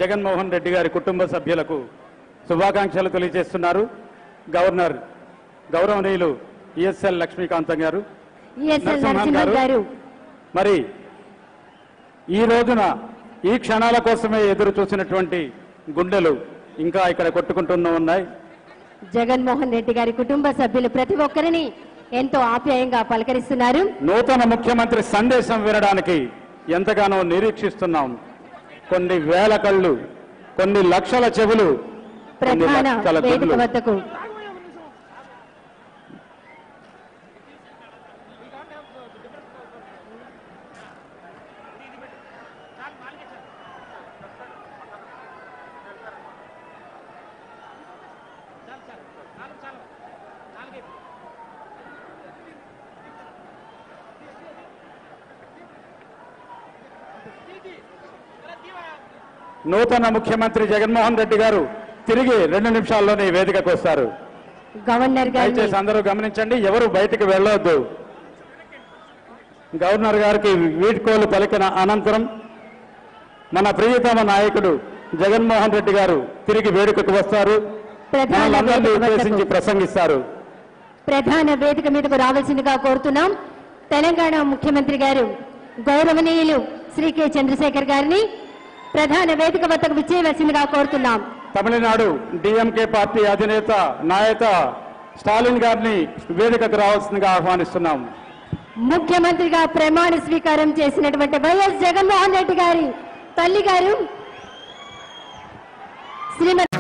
జగన్మోహన్ రెడ్డి గారి కుటుంబ సభ్యులకు శుభాకాంక్షలు తెలియజేస్తున్నారు గవర్నర్ గౌరవనీయులు ఈఎస్ఎల్ లక్ష్మీకాంతం గారు ఈఎస్ఎల్ నరసింహన్ నరసింహన్ గారు. గారు మరి ఈ రోజున ఈ క్షణాల కోసమే ఎదురు చూసినటువంటి గుండెలు ఇంకా ఇక్కడ కొట్టుకుంటూనే ఉన్నాయి జగన్మోహన్ రెడ్డి గారి కుటుంబ సభ్యులు ప్రతి ఒక్కరిని ఎంతో ఆప్యాయంగా పలకరిస్తున్నారు నూతన ముఖ్యమంత్రి సందేశం వినడానికి ఎంతగానో నిరీక్షిస్తున్నాం కొన్ని వేల కళ్ళు కొన్ని లక్షల చెవులు కొన్ని ప్రధాన లక్షల వేదిక గుండ్లు. వద్దకు నూతన ముఖ్యమంత్రి జగన్మోహన్ రెడ్డి గారు తిరిగి రెండు నిమిషాల్లోనే ఈ వేదికకు వస్తారు గవర్నర్ గారిని దయచేసి అందరూ గమనించండి ఎవరు బయటికి వెళ్ళొద్దు గవర్నర్ గారికి వీడ్కోలు పలికిన అనంతరం మన ప్రియతమ నాయకుడు జగన్మోహన్ రెడ్డి గారు తిరిగి వేడుకకు వస్తారు ప్రధాన మనల్ని వేదిక ఉద్దేశించి వద్దకు ప్రసంగిస్తారు ప్రధాన వేదిక మీదకు రావాల్సిందిగా కోరుతున్నాం తెలంగాణ ముఖ్యమంత్రి గారు గౌరవనీయులు శ్రీ కె చంద్రశేఖర్ గారిని ప్రధాన వేదిక వద్దకు విచ్చేయవలసిందిగా కోరుతున్నాం తమిళనాడు డిఎంకే పార్టీ అధినేత నాయక స్టాలిన్ గారిని వేదికకు రావాల్సిందిగా ఆహ్వానిస్తున్నాం ముఖ్యమంత్రిగా ప్రమాణ స్వీకారం చేసినటువంటి వైఎస్ జగన్మోహన్ రెడ్డి గారి తల్లి గారు శ్రీమతి